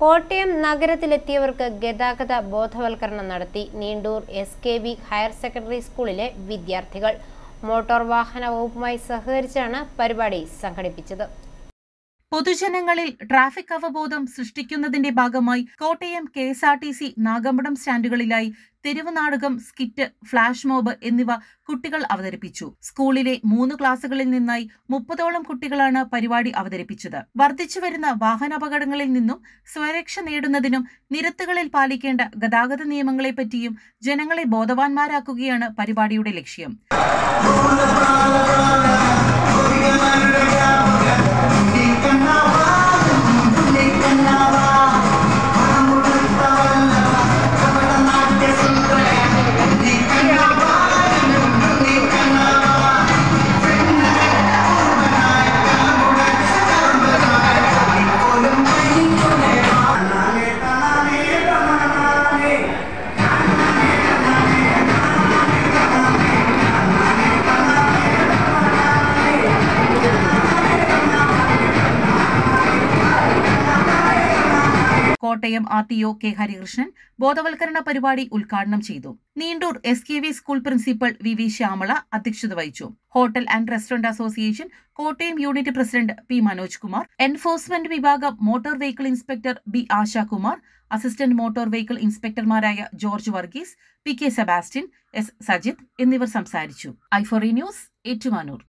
കോട്ടയം നഗരത്തിലെത്തിയവർക്ക് ഗതാഗത ബോധവൽക്കരണം നടത്തി Neendoor S K V higher secondary സ്കൂളിലെ വിദ്യാർത്ഥികൾ മോട്ടോർ വാഹന വകുപ്പുമായി സഹകരിച്ചാണ് പരിപാടി സംഘടിപ്പിച്ചത് പൊതുജനങ്ങളിൽ ട്രാഫിക് അവബോധം സൃഷ്ടിക്കുന്നതിന്റെ ഭാഗമായി Kottayam K S R T C Nagampadam സ്റ്റാൻഡുകളിലായി തെരുവ് നാടകം സ്കിറ്റ് ഫ്ലാഷ് മോബ് എന്നിവ കുട്ടികൾ അവതരിപ്പിച്ചു സ്കൂളിലെ മൂന്ന് ക്ലാസുകളിൽ നിന്നായി മുപ്പതോളം കുട്ടികളാണ് പരിപാടി അവതരിപ്പിച്ചത് വർദ്ധിച്ചുവരുന്ന വാഹനാപകടങ്ങളിൽ നിന്നും സ്വരക്ഷ നേടുന്നതിനും നിരത്തുകളിൽ പാലിക്കേണ്ട ഗതാഗത നിയമങ്ങളെപ്പറ്റിയും ജനങ്ങളെ ബോധവാന്മാരാക്കുകയാണ് പരിപാടിയുടെ ലക്ഷ്യം Kottayam R T O K Harikrishnan ബോധവൽക്കരണ പരിപാടി ഉദ്ഘാടനം ചെയ്തു Neendoor S K V school principal V V Shyamala അധ്യക്ഷത വഹിച്ചു hotel and restaurant association Kottayam unit president P Manoj Kumar enforcement വിഭാഗം motor vehicle inspector B Ashakumar assistant motor vehicle ഇൻസ്പെക്ടർമാരായ George Varghese P K Sebastian S Sajith എന്നിവർ സംസാരിച്ചു ഐഫോറി ന്യൂസ് ഏറ്റുമാനൂർ